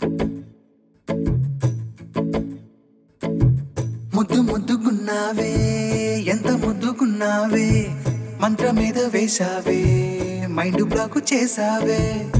ముద్దు ముద్దుగున్నావే ఎంత ముద్దుగున్నావే మంత్రం మీద వేశావే మైండ్ బ్లాక్ చేసావే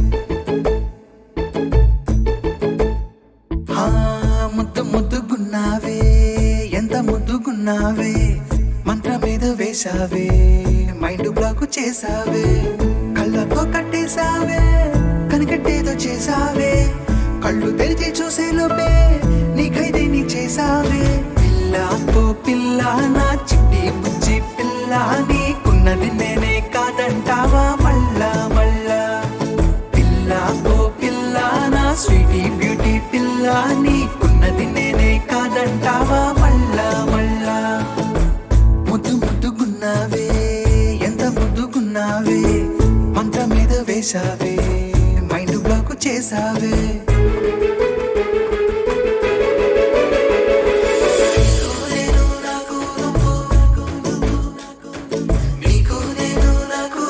హా, ముద్దు ముద్దుగున్నావే ఎంత ముద్దుగున్నావే మంత్రం మీద వేశావే మైండ్ బ్లాక్ చేసావే కళ్ళతో కట్టేశావే కనికట్టేదో చేసావే కళ్ళు తెరిచి చూసే లోపే నీకైతే నీ చేసావే పిల్ల ఓ పిల్ల నా చిట్టి బుజ్జి పిల్ల నీకున్నది నేనే కాదంటావా మళ్ళా మళ్ళా పిల్ల ఓ పిల్ల నా స్వీటీ బ్యూటీ పిల్ల నీకున్నది నేనే కాదంటావా మళ్ళా మళ్ళా ముద్దు ముద్దుగున్నావే ఎంత ముద్దుగున్నావే మంత్రం మీద వేశావే మైండ్ బ్లాక్ చేసావే నీకు నేను నాకు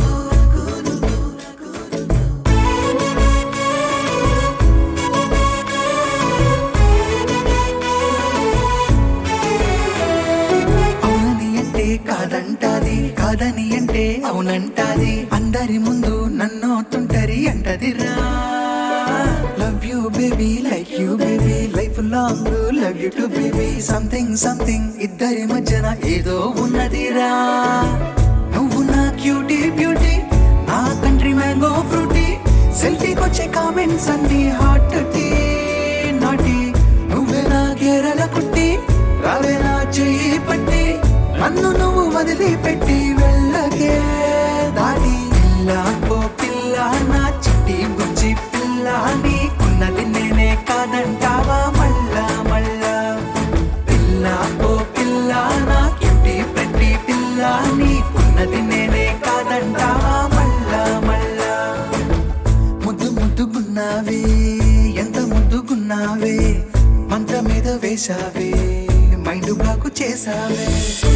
అవునని అంటే కాదంటాది కాదని అంటే అవునంటాది అందరి ముందు నన్ను తుంటరి అంటదిరా love you baby like you baby life long love you too baby something something ఇద్దరి మధ్యన ఏదో ఉన్నదిరా నువ్వు నా క్యూటీ బ్యూటీ నా కంట్రీ మ్యాంగో ఫ్రూటీ సెల్ఫీకొచ్చే కామెంట్స్ అన్ని హార్ట్ టీ నాటి నువ్వే నా కేరళ కుట్టి రావే నా చెయ్యి పట్టి నన్ను నువ్వు వదిలిపెట్టి వెళ్ళకే దాటి పిల్ల ఓ పిల్ల నా చిట్టి బుజ్జి పిల్ల నీకున్నది నేనే కాదంటావా మళ్ళా మళ్ళా పిల్ల ఓ పిల్ల నా క్యూటీ పెట్టి పిల్ల నీకున్నది నేనే కాదంటావా మళ్ళా మళ్ళా ముద్దు ముద్దుగున్నావే ఎంత ముద్దుగున్నావే మంత్రం మీద వేశావే మైండ్ బ్లాక్ చేసావే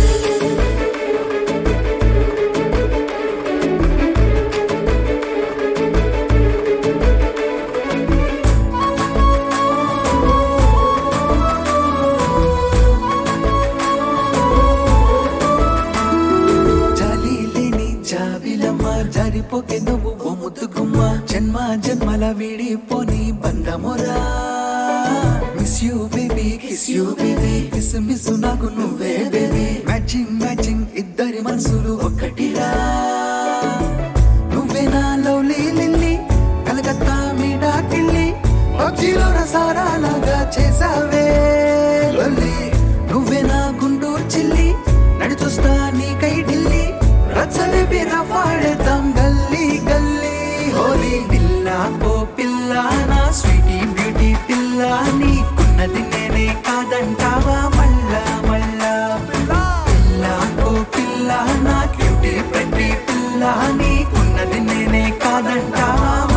జాలి లేని జాబిలమ్మ జారిపోకే నువ్వు ఓ ముద్దుగుమ్మ జన్మ జన్మల విడిపోని బంధమురా miss you baby kiss you baby kiss miss నాకు నువ్వే బేబీ మ్యాచింగ్ మ్యాచింగ్ ఇద్దరి మనసులు ఒక్కటిరా నువ్వే నా లవ్లీ లిల్లీ కలకత్తా మీడా కిళ్ళి పబ్జీలో రసారాలాగా చేసావే లొల్లి నువ్వే నా గుండూరు చిల్లి నడిచొస్తా నీకై ఢిల్లీ రచ్చని బిరా పాడేద్దాం గల్లీ గల్లీ హోలీ పిల్ల ఓ పిల్ల నా స్వీటీ బ్యూటీ పిల్ల నీకున్నది నేనే కాదంటావా మళ్ళా మళ్ళా పిల్ల ఓ పిల్ల నా క్యూటీ పెట్టి పిల్ల నీకున్నది నేనే కాదంటావా